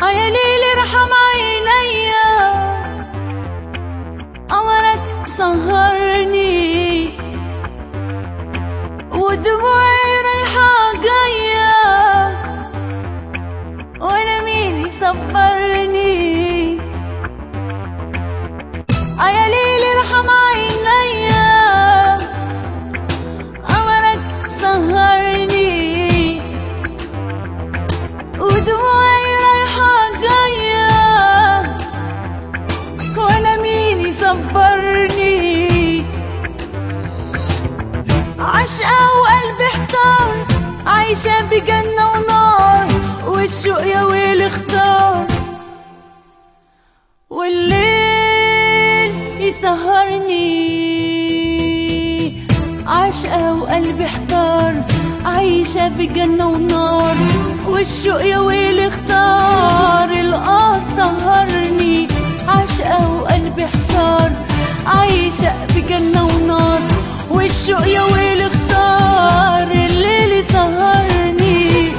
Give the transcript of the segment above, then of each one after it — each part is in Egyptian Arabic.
يا ليل ارحم عينيا قمرك سهرني ودموعي رايحة جاية وانا مين يصبرني يا ليل ارحم عينيا قمرك سهرني ودموعي رايحة جاية وانا مين يصبرني عشقة وقلبي احتار عايشة بجنة ونار والشوق يا ويل اختار والليل يسهرني عشقة وقلبي احتار عايشة بجنة ونار والشوق يا ويل اختار القاط سهرني عشقة وقلبي احتار عايشة بجنة ونار والشوق يا ويل اختار الليل سهرني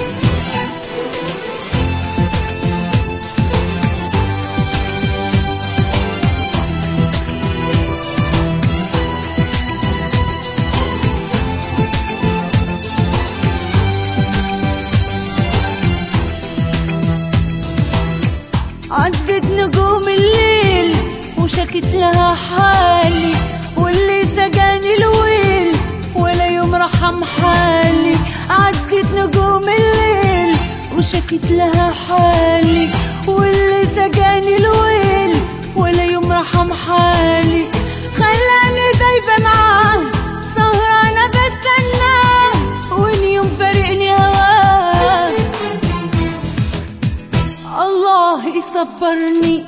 عدت نجوم الليل وشكت لها حالي واللي سجاني الويل ولا يوم رحم حالي عدت نجوم الليل وشكت لها حالي واللي سجاني الويل ولا يوم رحم حالي خلاني دايبة معاه سهرانة بستناه وان يوم فارقني هواه الله يصبرني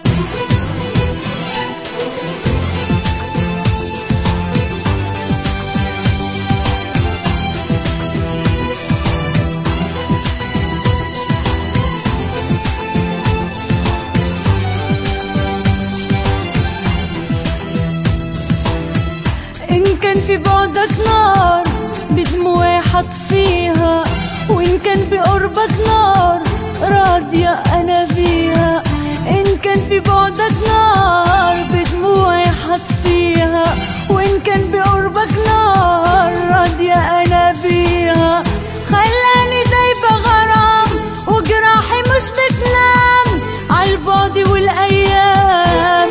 إن كان في بعدك نار بدموعي حطفيها وإن كان بقربك نار راضية أنا بيها إن كان في بعدك نار بدموعي حطفيها وإن كان بقربك نار راضية أنا بيها خلاني دايبة غرام وجراحي مش بتنام عالبعد والأيام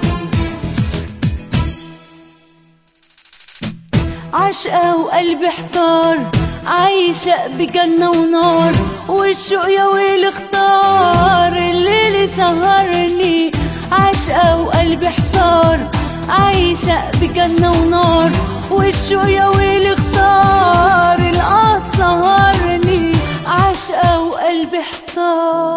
عشقة وقلبي احتار عايشة بجنة ونار والشوق يا ويل اختار الليل سهرني عشقة وقلبي احتار عايشة بجنة ونار والشوق يا ويل اختار القط سهرني عشقة وقلبي احتار